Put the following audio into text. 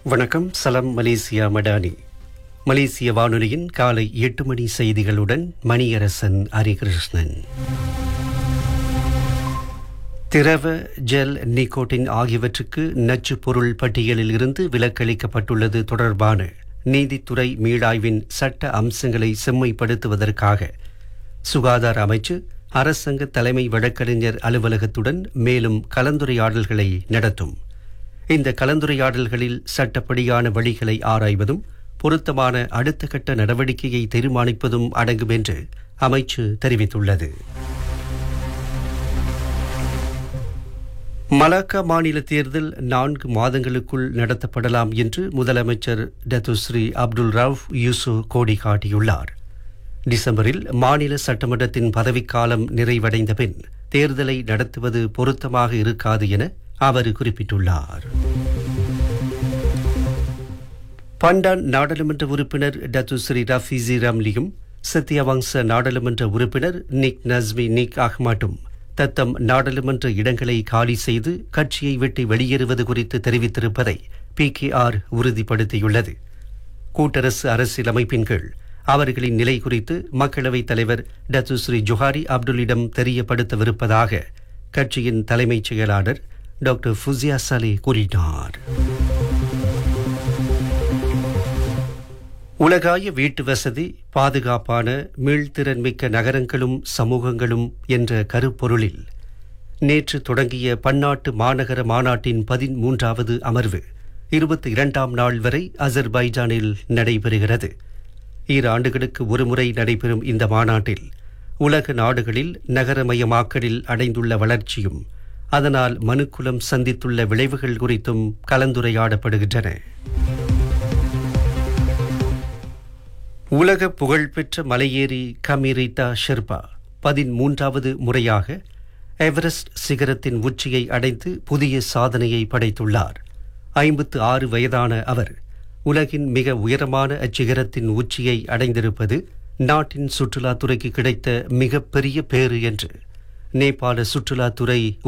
வணக்கம் சலம் மலேசியா மடானி மலேசிய வானொலியின் காலை எட்டு மணி செய்திகளுடன் மணியரசன் ஹரிகிருஷ்ணன் திரவ ஜெல் நிக்கோட்டின் ஆகியவற்றுக்கு நச்சு பொருள் பட்டியலில் இருந்து விலக்களிக்கப்பட்டுள்ளது தொடர்பான நீதித்துறை மீளாய்வின் சட்ட அம்சங்களை செம்மைப்படுத்துவதற்காக சுகாதார அமைச்சு அரசாங்க தலைமை வழக்கறிஞர் அலுவலகத்துடன் மேலும் கலந்துரையாடல்களை நடத்தும் இந்த கலந்துரையாடல்களில் சட்டப்படியான வழிகளை ஆராய்வதும் பொருத்தமான அடுத்த கட்ட நடவடிக்கையை தீர்மானிப்பதும் அடங்கும் என்று அமைச்சு தெரிவித்துள்ளது மலாக்கா மாநில தேர்தல் நான்கு மாதங்களுக்குள் நடத்தப்படலாம் என்று முதலமைச்சர் டத்துஸ்ரீ அப்துல் ரவ் யூசு கோடி காட்டியுள்ளார் டிசம்பரில் மாநில சட்டமன்றத்தின் பதவிக்காலம் நிறைவடைந்த பின் தேர்தலை நடத்துவது பொருத்தமாக இருக்காது என அவர் குறிப்பிட்டுள்ளார் பண்டான் நாடாளுமன்ற உறுப்பினர் டத்துஸ்ரீ ரஃபீசி ரம்லியும் சத்யவங்ச நாடாளுமன்ற உறுப்பினர் நிக் நஸ்மி நிக் அஹ்மட்டும் தத்தம் நாடாளுமன்ற இடங்களை காலி செய்து கட்சியை விட்டு வெளியேறுவது குறித்து தெரிவித்திருப்பதை பி கே ஆர் உறுதிப்படுத்தியுள்ளது கூட்டரசு அரசியலமைப்பின் கீழ் அவர்களின் நிலை குறித்து மக்களவைத் தலைவர் டத்துஸ்ரீ ஜுஹாரி அப்துல்லிடம் தெரியப்படுத்தவிருப்பதாக கட்சியின் தலைமைச் செயலாளர் டாக்டர் ஃபுசியா சலே கூறினார் உலகாய வீட்டு வசதி பாதுகாப்பான மீள்திறன்மிக்க நகரங்களும் சமூகங்களும் என்ற கருப்பொருளில் நேற்று தொடங்கிய பன்னாட்டு மாநகர மாநாட்டின் பதிமூன்றாவது அமர்வு இருபத்தி இரண்டாம் நாள் வரை அசர்பைஜானில் நடைபெறுகிறது ஈராண்டுகளுக்கு ஒருமுறை நடைபெறும் இந்த மாநாட்டில் உலக நாடுகளில் நகரமயமாக்கலில் அடைந்துள்ள வளர்ச்சியும் அதனால் மனுக்குலம் சந்தித்துள்ள விளைவுகள் குறித்தும் கலந்துரையாடப்படுகின்றன உலக புகழ்பெற்ற மலையேறி கமிரிதா ஷெர்பா பதிமூன்றாவது முறையாக எவரெஸ்ட் சிகரத்தின் உச்சியை அடைந்து புதிய சாதனையை படைத்துள்ளார் ஐம்பத்து ஆறு வயதான அவர் உலகின் மிக உயரமான அச்சிகரத்தின் உச்சியை அடைந்திருப்பது நாட்டின் சுற்றுலாத்துறைக்கு கிடைத்த மிகப்பெரிய பேறு என்று நேபாள சுற்றுலாத்துறை